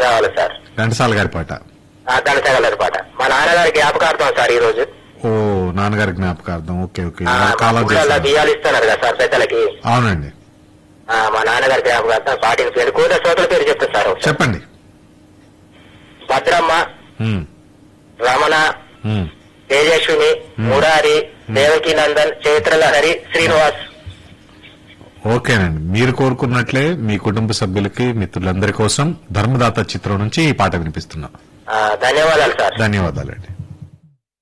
కావాలి సార్ ఘంటసాల గారి పాట ఆ ఘనసాగర్ పాట మా నాన్నగారి జ్ఞాపకార్థం సార్ ఈ రోజు ఓ నాన్నగారి జ్ఞాపకార్థం ఓకే ఓకే ఆ, మా కాలం ఊళ్ళో చేశారు బియ్యాలు ఇస్తున్నారు కదా సార్ పెద్దలకి అవునండి ఆ, మా నాన్నగారి జ్ఞాపకార్థం పాటించలేదు కూతురు శ్రోతల పేరు చెప్తా సార్ ఒకసారి. చెప్పండి భద్రమ్మ ఉమ్, రమణ ఉమ్. తేజస్విని మురారి దేవకి నందన్ చైత్రలహరి శ్రీనివాస్ ఓకేనండి మీరు కోరుకున్నట్లే మీ కుటుంబ సభ్యులకి మిత్రులందరి కోసం ధర్మదాత చిత్రం నుంచి ఈ పాట వినిపిస్తున్నాం ఆ, ధన్యవాదాలు సార్ ధన్యవాదాలండి